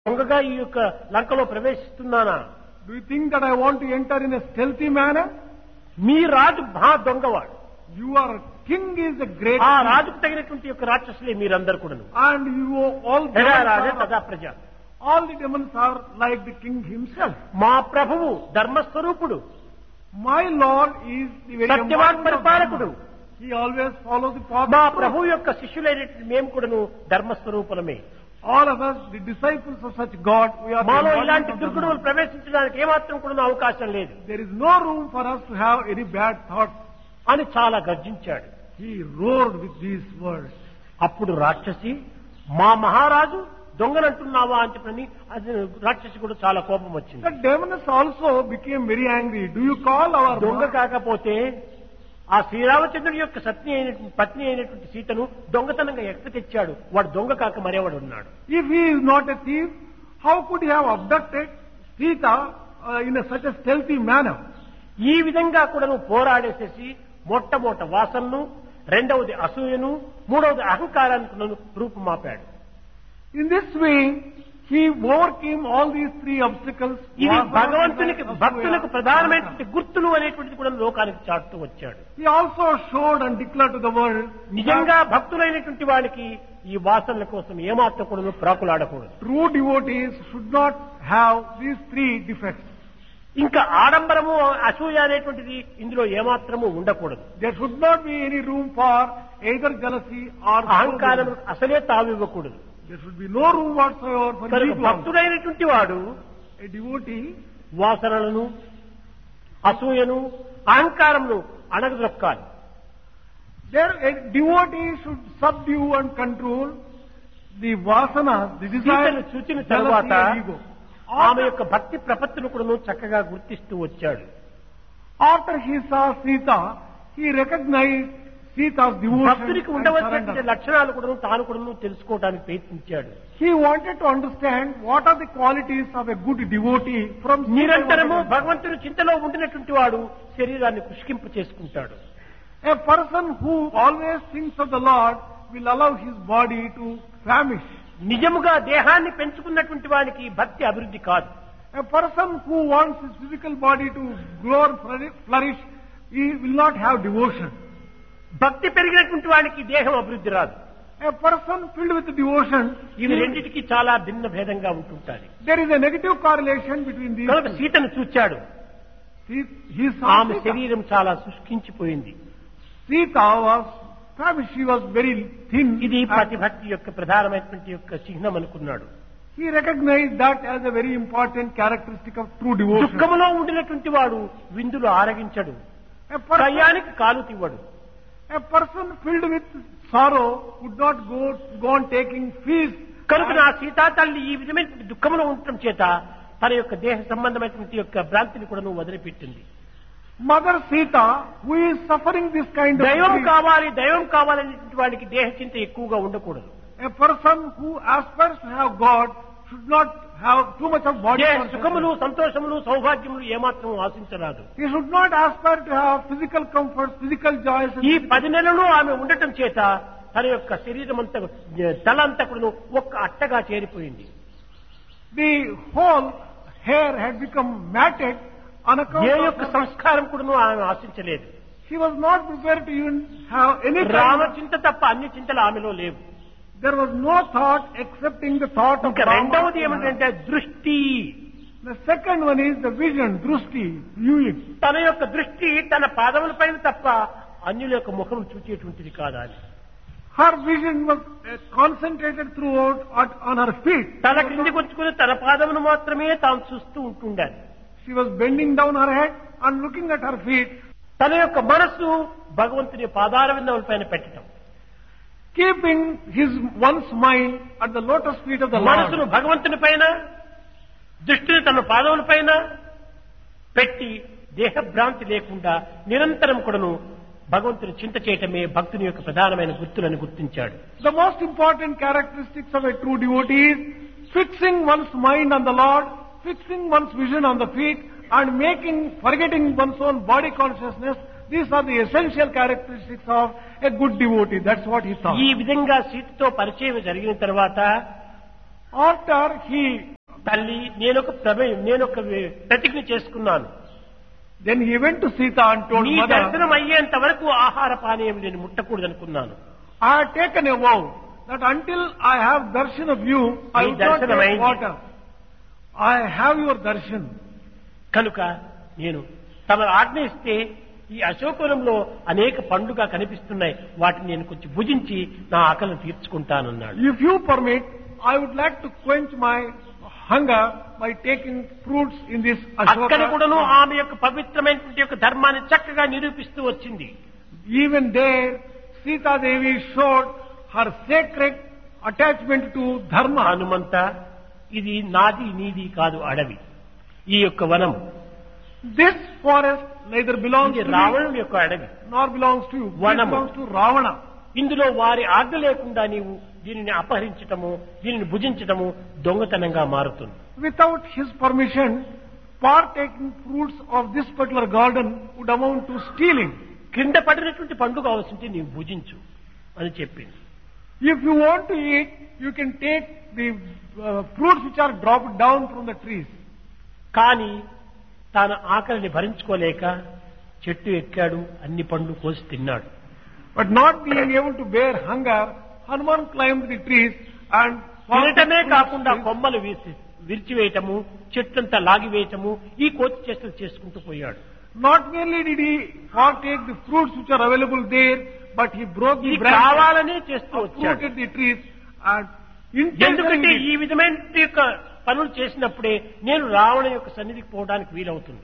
దొంగగా ఈ యొక్క లంకలో ప్రవేశిస్తున్నానా Do you think that I want to enter in a stealthy manner? మీ రాజు మహా దొంగవాడు Your king is a great ఆ king. రాజుకు తగినటువంటి యొక్క రాక్షసులే మీరందరూ కూడాను And you all హెరా demons Raje are, తదా ప్రజ all the demons are like the king himself. మా ప్రభువు ధర్మస్వరూపుడు My Lord is the very Satyavan embodiment of పరిపాలకుడు Dharma. He always follows the path మా of truth. ప్రభు యొక్క శిష్యులైనటువంటి మేము కూడాను ధర్మస్వరూపులమే All of us, the disciples of such God, we are the మాలో embodiment ఇలాంటి of Dharma. దుర్గుణములు ప్రవేశించడానికి ఏమాత్రం కూడా అవకాశం లేదు There is no room for us to have any bad thoughts. అని చాలా గర్జించాడు He roared with these words. అప్పుడు రాక్షసి మా మహారాజు దొంగనంటున్నావా అని చెప్పని అది రాక్షసి కూడా చాలా కోపం వచ్చింది The demons also became very angry. Do you call our దొంగ master? కాకపోతే ఆ శ్రీరామచంద్రుడి యొక్క సత్ని అయినటువంటి పత్ని అయినటువంటి సీతను దొంగతనంగా ఎక్క తెచ్చాడు వాడు దొంగ కాక మరేవాడు ఉన్నాడు If he is not a thief, how could he have abducted Sita uh, in a, such a stealthy manner? ఈ విధంగా కూడా నువ్వు పోరాడేసేసి మొట్టమొదట వాసనను రెండవది అసూయను మూడవది అహంకారానికి నన్ను రూపుమాపాడు In this way, he overcame all these three obstacles. ఇవి Vasana, భగవంతునికి Asura, భక్తులకు and ప్రధానమైనటువంటి Ahamkara. గుర్తులు అనేటువంటిది కూడా లోకానికి చాటుతూ వచ్చాడు He also showed and declared to the world నిజంగా భక్తులైనటువంటి వాళ్ళకి ఈ వాసనల కోసం ఏమాత్రం కూడా ప్రాకులాడకూడదు true devotees should not have these three defects. ఇంకా ఆడంబరము అసూయ అనేటువంటిది ఇందులో ఏమాత్రము ఉండకూడదు There should not be any room for either jealousy or అహంకారం soberbness. అసలే తావివ్వకూడదు There should be no room whatsoever for కనుక ego. భక్తుడైనటువంటి వాడు A devotee వాసనలను అసూయను అహంకారమును అణగదొక్కాలి There, a devotee should subdue and control the vasanas, the desire, సీతను చూచిన jealousy తరువాత and ego. ఆమె యొక్క భక్తి ప్రపత్తులు కూడా చక్కగా గుర్తిస్తూ వచ్చాడు After he saw Sita, he recognized Sita's devotion భక్తుడికి and ఉండవలసినటువంటి surrender. లక్షణాలు కూడా తాను కూడా తెలుసుకోవడానికి ప్రయత్నించాడు He wanted to understand what are the qualities of a good devotee from Sita నిరంతరము wanted to- భగవంతుని చింతలో ఉండినటువంటి వాడు శరీరాన్ని పుష్కింపు చేసుకుంటాడు A person who always thinks of the Lord will allow his body to famish. నిజముగా దేహాన్ని పెంచుకున్నటువంటి వానికి భక్తి అభివృద్ధి కాదు A person who wants his physical body to grow and flouri- flourish, he will not have devotion. భక్తి పెరిగినటువంటి వానికి దేహం అభివృద్ధి రాదు A person filled with devotion, ఇవి he- రెండింటికి చాలా భిన్న భేదంగా ఉంటుంటాయి there is a negative correlation between these. కనుక two. సీతను చూచాడు He, he saw ఆమె Sita. శరీరం చాలా శుష్కించిపోయింది Sita was famished. She was very thin. ఇది and ప్రతిభక్తి యొక్క ప్రధానమైనటువంటి యొక్క చిహ్నం అనుకున్నాడు He recognized that as a very important characteristic of true devotion. దుఃఖములో ఉండినటువంటి వాడు విందులు ఆరగించడు A person, కయ్యానికి కాలు తివ్వడు a person filled with sorrow would not go, go on taking feast. కనుక నా సీతా తల్లి ఈ విధమైన దుఃఖంలో ఉండటం చేత తన యొక్క దేహ సంబంధమైనటువంటి యొక్క భ్రాంతిని కూడా నువ్వు వదిలిపెట్టింది Mother Sita, who is suffering this kind of దైవం grief, కావాలి దైవం కావాలనేటువంటి వాడికి దేహ చింత ఎక్కువగా ఉండకూడదు a person who aspires to have God should not have too much of body దేహ consciousness. సుఖములు సంతోషములు సౌభాగ్యములు ఏమాత్రం ఆశించరాదు He should not aspire to have physical comforts, physical joys. and ఈ physical- పది నెలలు ఆమె ఉండటం చేత తన యొక్క శరీరం అంతా తల అంతా కూడా ఒక్క అట్టగా చేరిపోయింది The whole hair had become matted on account A of యొక్క సంస్కారం కూడా ఆమె ఆశించలేదు He was not prepared to even have any Rama kind of, చింత తప్ప అన్ని చింతలు ఆమెలో లేవు There was no thought excepting the thought of ఇంకా Rama. రెండవది ఏమిటంటే దృష్టి The second one is the vision, drusti, viewing. తన యొక్క దృష్టి తన పాదముల పైన తప్ప అన్యుల యొక్క ముఖం చూచేటువంటిది కాదా అని Her vision was uh, concentrated throughout at, on her feet. తల క్రిందికి వచ్చుకుని తన పాదమును మాత్రమే తాను చూస్తూ ఉంటుండాలి She was bending down her head and looking at her feet, తన యొక్క మనస్సు భగవంతుని పాదార విందముల పైన పెట్టడం keeping his one's mind at the lotus feet of the మనసును Lord. భగవంతుని పైన దృష్టిని తన పాదముల పైన పెట్టి దేహభ్రాంతి లేకుండా నిరంతరం కూడాను భగవంతుని చింత చేయటమే భక్తుని యొక్క ప్రధానమైన గుర్తులని గుర్తించాడు The most important characteristics of a true devotee is fixing one's mind on the Lord, fixing one's vision on the feet, and making, forgetting one's own body consciousness. These are the essential characteristics of a good devotee. That's what he thought. ఈ విధంగా సీటుతో పరిచయం జరిగిన తర్వాత After he తల్లి నేనొక ప్రమేయం నేనొక ప్రతిజ్ఞ చేసుకున్నాను Then he went to Sita and told నీ mother, దర్శనం అయ్యేంత వరకు ఆహార పానీయం నేను ముట్టకూడదు అనుకున్నాను I have taken a vow that until I have darshan of you, I నీ will not దర్శనం take అయింది. water. I have your darshan. కనుక నేను తమ ఆజ్ఞ ఇస్తే ఈ అశోకవనంలో అనేక పండుగ కనిపిస్తున్నాయి వాటిని నేను కొంచెం భుజించి నా ఆకలిని తీర్చుకుంటానన్నాడు If you permit, I would like to quench my hunger by taking fruits in this అక్కడ కూడాను Ashoka. ఆమె యొక్క పవిత్రమైనటువంటి యొక్క ధర్మాన్ని చక్కగా నిరూపిస్తూ వచ్చింది Even there, Sita Devi showed her sacred attachment to dharma. Hanumantha ఇది నాది నీది కాదు అడవి ఈ యొక్క వనం This forest neither belongs ఇది to me రావణుడి యొక్క అడవి nor belongs to you. It Vanamu. belongs to Ravana. ఇందులో వారి ఆజ్ఞ లేకుండా నీవు దీనిని అపహరించటము దీనిని భుజించటము దొంగతనంగా మారుతుంది Without his permission, partaking fruits of this particular garden would amount to stealing. క్రింద పడినటువంటి పండుగ అవసరంటే నీవు భుజించు అని చెప్పింది If you want to eat, you can take the uh, fruits which are dropped down from the trees. కానీ తాను ఆకలిని భరించుకోలేక చెట్టు ఎక్కాడు అన్ని పండ్లు కోసి తిన్నాడు But not being able to bear hunger, Hanuman climbed the trees and తినటమే fruits కాకుండా trees. కొమ్మలు వీసి విరిచివేయటము చెట్లంతా లాగివేయటము ఈ కోతి చేష్టలు చేసుకుంటూ పోయాడు Not merely did he partake the fruits which are available there, but he broke the ఇది branches, కావాలనే చేస్తూ వచ్చాడు uprooted the trees, and ఎందుకంటే intentionally ఈ విధమైన యొక్క పనులు చేసినప్పుడే నేను రావణ యొక్క సన్నిధికి పోవడానికి వీలవుతుంది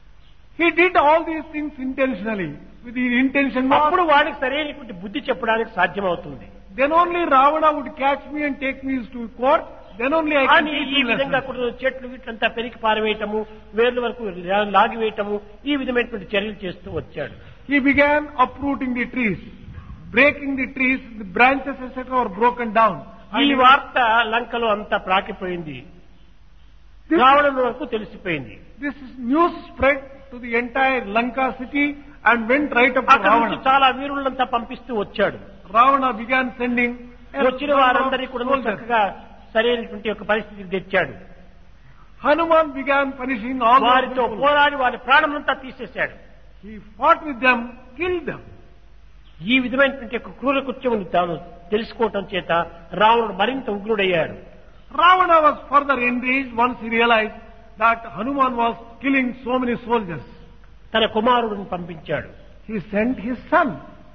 he did all these things intentionally, with the intention అప్పుడు not, వాడికి సరైనటువంటి బుద్ధి చెప్పడానికి సాధ్యమవుతుంది then only Ravana would catch me and take me to court, then only I can కానీ teach ఈ him విధంగా lessons. కూడా చెట్లు వీటిలంతా పెరికి పారవేయటము వేర్ల వరకు లా- లాగివేయటము ఈ విధమైనటువంటి చర్యలు చేస్తూ వచ్చాడు He began uprooting the trees, breaking the trees, the branches etc. were broken down. And ఈ he- వార్త లంకలో అంతా ప్రాకిపోయింది this, రావణం వరకు తెలిసిపోయింది this news spread to the entire Lanka city and went right up to అక్కడ నుంచి Ravana. చాలా వీరులంతా పంపిస్తూ వచ్చాడు Ravana began sending a వచ్చిన number of వారందరికీ కూడా soldiers. చక్కగా సరైనటువంటి యొక్క పరిస్థితికి తెచ్చాడు Hanuman began punishing all those వారితో people. పోరాడి వారి ప్రాణమంతా తీసేశాడు He fought with them, killed them. ఈ విధమైనటువంటి యొక్క క్రూర కృత్యమును తాను తెలుసుకోవటం చేత రావణుడు మరింత ఉగ్రుడయ్యాడు Ravana was further enraged once he realized that Hanuman was killing so many soldiers. తన కుమారుడిని పంపించాడు He sent his son.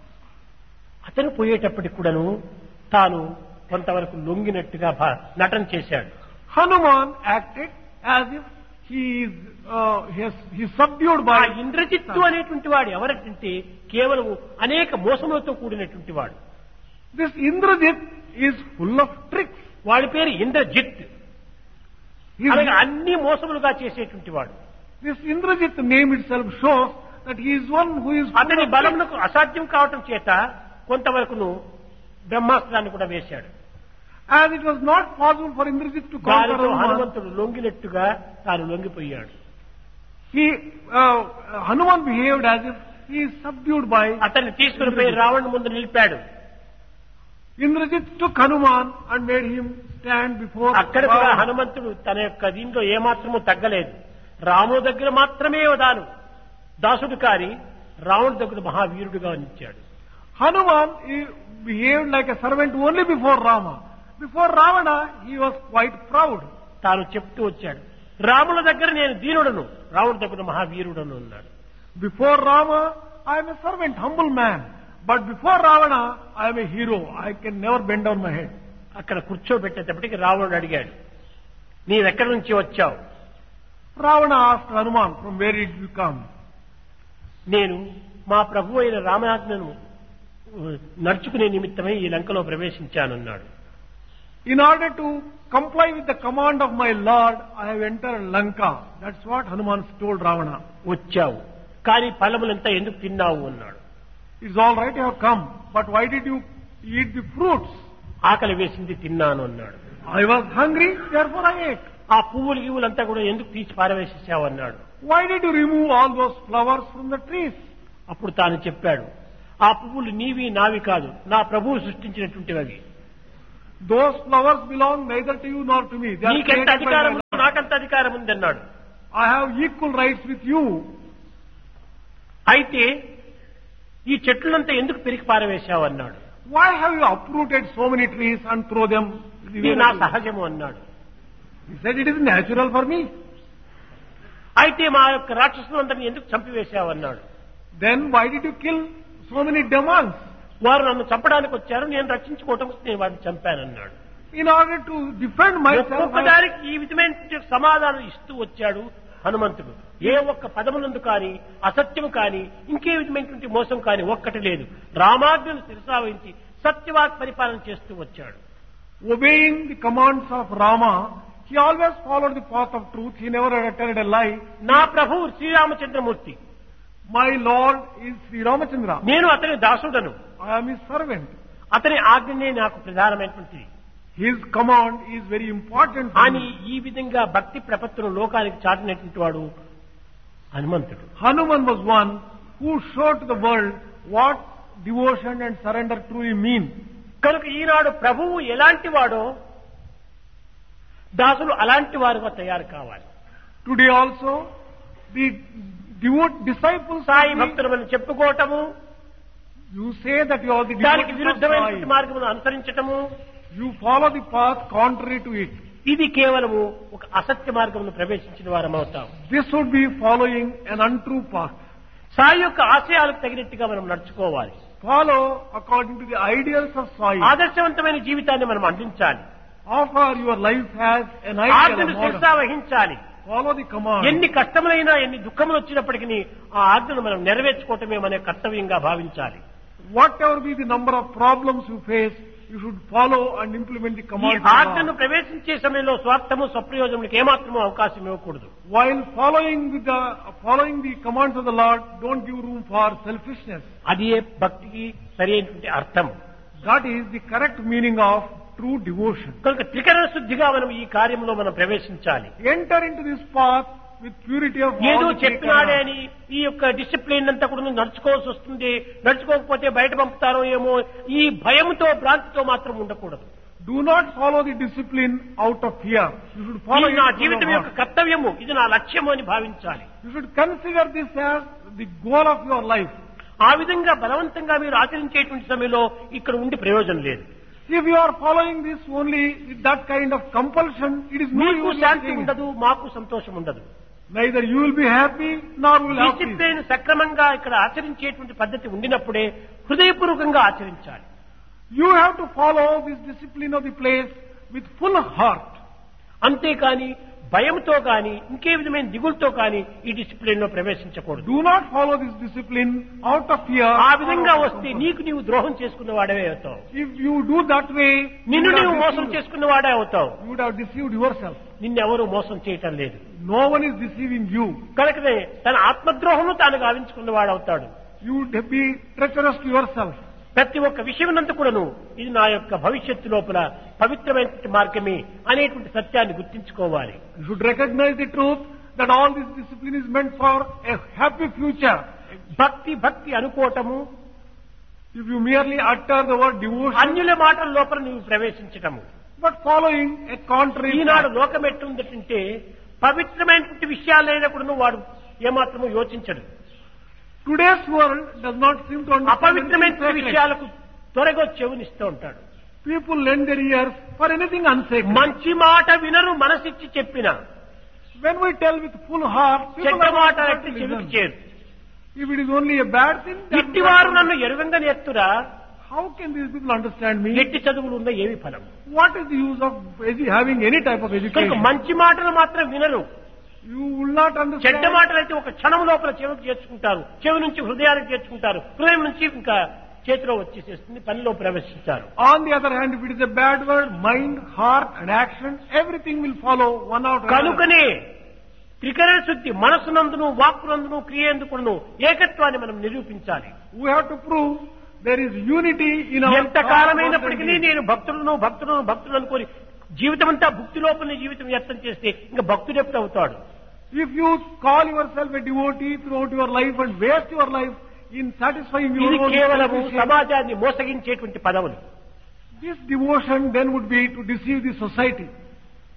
అతను పోయేటప్పటికి కూడాను తాను కొంతవరకు లొంగినట్టుగా భా- నటన చేశాడు Hanuman acted as if he is uh, he is he is subdued ఆ by ఇంద్రజిత్తు అనేటువంటి వాడు ఎవరంటే కేవలం అనేక మోసములతో కూడినటువంటి వాడు this Indrajit is full of tricks. వాడి పేరు ఇంద్రజిత్ He is- అనగా అన్ని మోసములుగా చేసేటువంటి వాడు this Indrajit name itself shows that he is one who is full అతని of tricks. బలమునకు అసాధ్యం కావటం చేత కొంతవరకును బ్రహ్మాస్త్రాన్ని కూడా వేశాడు As it was not possible for Indrajit to conquer దానితో Hanuman, హనుమంతుడు లొంగినట్టుగా తాను లొంగిపోయాడు he uh, Hanuman behaved as if he is subdued by అతన్ని తీసుకుని పోయి రావణ్ ముందు నిలిపాడు Indrajit took Hanuman and made him stand before అక్కడ కూడా Ravana. హనుమంతుడు తన యొక్క దీంట్లో ఏమాత్రము తగ్గలేదు రాముడు దగ్గర మాత్రమే దాను దాసుడు కాని రావణుడి దగ్గర మహావీరుడుగా నిలిచాడు Hanuman he behaved like a servant only before Rama. Before Ravana, he was quite proud. తాను చెప్తూ వచ్చాడు రాముల దగ్గర నేను దీనుడను రాముడి దగ్గర మహావీరుడను అన్నాడు Before Rama, I am a servant, humble man. But before Ravana, I am a hero. I can never bend down my head. అక్కడ కూర్చోబెట్టేటప్పటికి రావణుడు అడిగాడు నీవెక్కడి నుంచి వచ్చావు Ravana asked Hanuman, from where did you come? నేను మా ప్రభు అయిన రామనాథ్ను నడుచుకునే నిమిత్తమై ఈ లంకలో ప్రవేశించానన్నాడు In order to comply with the command of my Lord, I have entered Lanka. That's what Hanuman told Ravana. వచ్చావు కానీ ఫలములంతా ఎందుకు తిన్నావు అన్నాడు It's all right, you have come. But why did you eat the fruits? ఆకలి వేసింది తిన్నాను అన్నాడు I was hungry, therefore I ate. ఆ పువ్వులు గివ్వులంతా కూడా ఎందుకు తీసి పారవేసేసావు అన్నాడు Why did you remove all those flowers from the trees? అప్పుడు తాను చెప్పాడు ఆ పువ్వులు నీవి నావి కాదు నా ప్రభువు సృష్టించినటువంటివి అవి Those flowers belong neither to you nor to me. They are నీకెంత created by my అధికారం Lord. నా అధికారం ఉందన్నాడు I have equal rights with you. అయితే ఈ చెట్లంతా ఎందుకు పెరిగి పారవేశావు అన్నాడు Why have you uprooted so many trees and throw them? ఇది నా సహజము అన్నాడు He said, it is natural for me. అయితే మా యొక్క రాక్షసులందరినీ ఎందుకు చంపివేశావు అన్నాడు Then why did you kill so many demons? వారు నన్ను చంపడానికి వచ్చారు నేను రక్షించుకోవటం కోసం నేను వారిని చంపానన్నాడు In order to defend myself, I- ఒక్కొక్కదానికి ఈ విధమైన సమాధానం ఇస్తూ వచ్చాడు హనుమంతుడు ఏ ఒక్క పదమునందు కానీ అసత్యము కానీ ఇంకే విధమైనటువంటి మోసం కానీ ఒక్కటి లేదు రామాజ్ఞను శిరసావహించి సత్యవాక్ పరిపాలన చేస్తూ వచ్చాడు obeying the commands of Rama, he always followed the path of truth. He never uttered a lie. నా ప్రభువు Sriramachandramurthy My Lord is Sri Ramachandra. నేను అతని దాసుడను I am his servant. అతని ఆజ్ఞనే నాకు ప్రధానమైనటువంటిది His command is very important for అని me. ఈ విధంగా భక్తి ప్రపత్తును లోకానికి చాటినటువంటి వాడు హనుమంతుడు Hanuman was one who showed to the world what devotion and surrender truly mean. కనుక ఈనాడు ప్రభువు ఎలాంటి వాడో దాసులు అలాంటి వారుగా తయారు కావాలి Today also, the devote disciples, Sai of the- భక్తులమని చెప్పుకోవటము you say that you are the దానికి devotees of విరుద్ధమైనటువంటి Sai. మార్గమును అనుసరించటము You follow the path contrary to it. ఇది కేవలము ఒక అసత్య మార్గమును ప్రవేశించిన వారం అవుతాం This would be following an untrue path. Sai యొక్క ఆశయాలకు తగినట్టుగా మనం నడుచుకోవాలి Follow according to the ideals of Sai. ఆదర్శవంతమైన జీవితాన్ని మనం అందించాలి Offer your life as an ideal, a ఆజ్ఞను model. శిరసా వహించాలి Follow the command. ఎన్ని కష్టములైనా ఎన్ని దుఃఖములు వచ్చినప్పటికీ ఆ ఆజ్ఞను మనం నెరవేర్చుకోవటమే మన కర్తవ్యంగా భావించాలి Whatever be the number of problems you face, you should follow and implement the ఈ command. of ఆజ్ఞను Allah. ప్రవేశించే సమయంలో స్వార్థము స్వప్రయోజనములకు ఏమాత్రమూ అవకాశం ఇవ్వకూడదు While following with the following the commands of the Lord, don't give room for selfishness. అది భక్తికి సరైనటువంటి అర్థం That is the correct meaning of true devotion. కనుక త్రికరణ శుద్ధిగా మనం ఈ కార్యంలో మనం ప్రవేశించాలి Enter into this path with purity of ఏదో all the three చెప్పినాడే karmas. అని ఈ యొక్క డిసిప్లిన్ అంతా కూడా నువ్వు నడుచుకోవాల్సి వస్తుంది నడుచుకోకపోతే బయట పంపుతారో ఏమో ఈ భయంతో భ్రాంతితో మాత్రం ఉండకూడదు Do not follow the discipline out of fear. You should follow ఇది it నా from జీవితం your యొక్క heart. కర్తవ్యము ఇది నా లక్ష్యము అని భావించాలి You should consider this as the goal of your life. ఆ విధంగా బలవంతంగా మీరు ఆచరించేటువంటి సమయంలో ఇక్కడ ఉండి ప్రయోజనం లేదు If you are following this only with that kind of compulsion, it is no మీకు use of Shanti saying it. ఉండదు మాకు సంతోషం ఉండదు Neither you will be happy nor will have peace. Discipline సక్రమంగా ఇక్కడ ఆచరించేటువంటి పద్ధతి ఉండినప్పుడే హృదయపూర్వకంగా ఆచరించాలి You have to follow this discipline of the place with full heart. అంతేకాని భయంతో కానీ ఇంకే విధమైన దిగులతో కానీ ఈ డిసిప్లిన్ లో ప్రవేశించకూడదు Do not follow this discipline out of fear. ఆ or విధంగా out of వస్తే compulsion. నీకు నీవు ద్రోహం చేసుకున్న వాడవే అవుతావు If you do that way, you నిన్ను would, నీవు have మోసం deceived, చేసుకున్న వాడే అవుతావు you would have deceived yourself. నిన్నెవరూ మోసం చేయటం లేదు No one is deceiving you. కనుకనే తన ఆత్మద్రోహము తాను గావించుకున్న వాడవుతాడు You would be treacherous to yourself. ప్రతి ఒక్క విషయమునందు కూడాను ఇది నా యొక్క భవిష్యత్తు లోపల పవిత్రమైనటువంటి మార్గమే అనేటువంటి సత్యాన్ని గుర్తించుకోవాలి You should recognize the truth that all this discipline is meant for a happy future. భక్తి భక్తి అనుకోవటము If you merely utter the word devotion, అన్యుల మాటల లోపల నువ్వు ప్రవేశించటము but following a contrary Eenadu path. లోకం ఎట్లుందంటే పవిత్రమైనటువంటి విషయాలైనా కూడా వాడు ఏమాత్రము యోచించడు Today's world does not seem to understand anything అపవిత్రమైన sacred. విషయాలకు త్వరగా చెవునిస్తూ ఉంటాడు People lend their ears for anything unsacred. మంచి మాట వినరు మనసిచ్చి చెప్పిన When we tell with full heart, people చెడ్డ are మాట not ఎట్టి to చెవికి listen. చేరు If it is only a bad thing, then ఇట్టివారు నన్ను ఎరుగంగా నేర్తురా how can these people understand me? ఎట్టి చదువులు ఉన్న ఏమి ఫలం What is the use of edu- having any type of కనుక education? మంచి మాటలు మాత్రం వినరు You will not చెడ్డ understand. మాటలు అయితే ఒక క్షణం లోపల చెవికి చేర్చుకుంటారు చెవి నుంచి హృదయానికి చేర్చుకుంటారు హృదయం నుంచి ఇంకా చేతిలో వచ్చేసేస్తుంది పనిలో ప్రవేశిస్తారు On the other hand, if it is a bad word, mind, heart and action, everything will follow one after another. కనుకనే త్రికరణ శుద్ధి మనసునందును వాక్కునందును క్రియేందుకును ఏకత్వాన్ని మనం నిరూపించాలి We have to prove there is unity in our ఎంత thought, కాలమైనప్పటికీ words and deeds. నేను భక్తులను భక్తులను భక్తులు అనుకొని జీవితం అంతా భక్తి లోపల జీవితం వ్యక్తం చేస్తే ఇంకా భక్తుడు ఎప్పుడు అవుతాడు If you call yourself a devotee throughout your life and waste your life in satisfying your ఇది own కేవలము selfish- సమాజాన్ని మోసగించేటువంటి పదవులు this devotion then would be to deceive the society.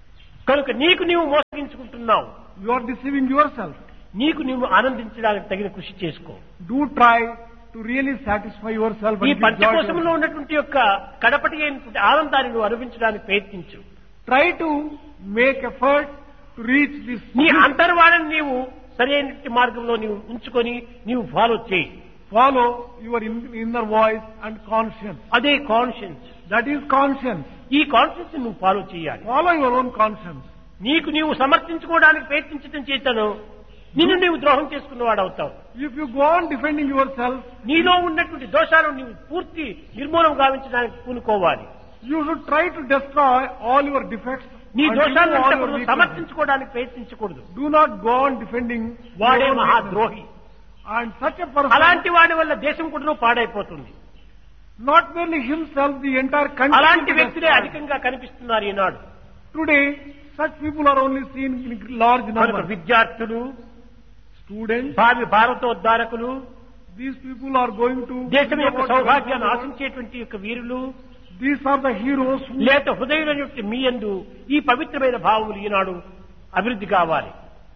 కనుక నీకు నీవు మోసగించుకుంటున్నావు You are deceiving yourself. నీకు నీవు ఆనందించడానికి తగిన కృషి చేసుకో Do try to really satisfy yourself ఈ and give joy to పంచకోశంలో yourself. ఉన్నటువంటి యొక్క కడపటి అయినటువంటి ఆనందాన్ని నువ్వు అనుభవించడానికి ప్రయత్నించు Try to make effort to reach this. నీ అంతర్వాణిని నీవు సరైన మార్గంలో నీవు ఉంచుకొని నీవు ఫాలో చేయి Follow your in- inner voice and conscience. అదే కాన్షియన్స్ That is conscience. ఈ కాన్షియన్స్ నువ్వు ఫాలో చేయాలి Follow your own conscience. నీకు నీవు సమర్థించుకోవడానికి ప్రయత్నించడం చేతను నిన్ను నీవు ద్రోహం చేసుకున్నవాడు అవుతావు If you go on defending yourself, నీలో ఉన్నటువంటి దోషాలను నీవు పూర్తి నిర్మూలం గావించడానికి పూనుకోవాలి you should try to destroy all your defects. నీ and remove దోషాలను all your నువ్వు weaknesses. సమర్థించుకోవడానికి ప్రయత్నించకూడదు Do not go on defending వాడే your own మహాద్రోహి weaknesses. And such a person, అలాంటి వాడి వల్ల దేశం కూడా పాడైపోతుంది not merely himself, the entire country. అలాంటి will be వ్యక్తులే destroyed. అధికంగా కనిపిస్తున్నారు ఈనాడు Today, such people are only seen in large కనుక numbers. విద్యార్థులు Students, భావి భారతోద్ధారకులు these people are going to. దేశం యొక్క about సౌభాగ్యాన్ని development. ఆశించేటువంటి యొక్క వీరులు These are the heroes who, లేక హృదయమైనటువంటి మీ యందు ఈ పవిత్రమైన భావములు ఈనాడు అభివృద్ధి కావాలి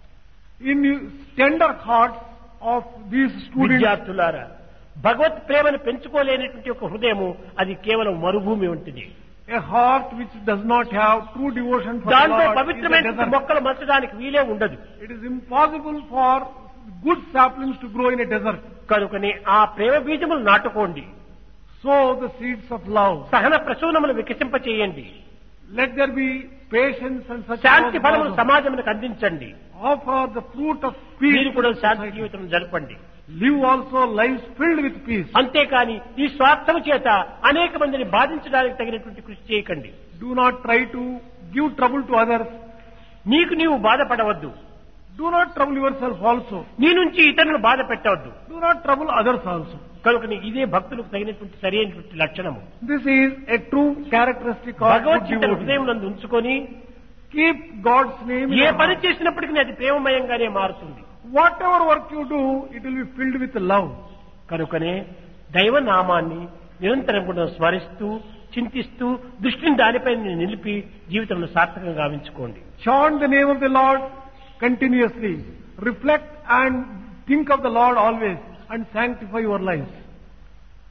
in tender hearts of these students, విద్యార్థులారా భగవత్ ప్రేమను పెంచుకోలేనటువంటి ఒక హృదయము అది కేవలం మరుభూమి వంటిది a heart which does not have true devotion for the దాంతో Lord is a పవిత్రమైన desert. మొక్కలు మచ్చడానికి వీలే ఉండదు It is impossible for good saplings to grow in a desert. కనుకనే ఆ ప్రేమ బీజములు నాటుకోండి Sow the seeds of love. సహన ప్రసూనములు వికసింపచేయండి Let there be patience and such శాంతి ఫలములు love. సమాజములకు అందించండి Offer the fruit of peace. మీరు కూడా to శాంతి society. జీవితం జరపండి Live also lives filled with peace. అంతేకాని ఈ స్వార్థము చేత అనేక మందిని బాధించడానికి తగినటువంటి కృషి చేయకండి Do not try to give trouble to others. నీకు నీవు బాధపడవద్దు Do not trouble yourself also. నీ నుంచి ఇతరులను బాధ పెట్టవద్దు Do not trouble others also. కనుక ఇదే భక్తులకు తగినటువంటి సరైనటువంటి లక్షణము This is a true characteristic of good Bhagavad Gita devotee. హృదయం నందు ఉంచుకొని Keep God's name in A your పని heart. చేసినప్పటికీ అది ప్రేమమయంగానే మారుతుంది Whatever work you do, it will be filled with love. కనుకనే దైవ నామాన్ని నిరంతరం కూడా స్మరిస్తూ చింతిస్తూ దృష్టిని దానిపై నిలిపి జీవితంలో సార్థకంగా గావించుకోండి Chant the name of the Lord continuously. Reflect and think of the Lord always and sanctify your lives.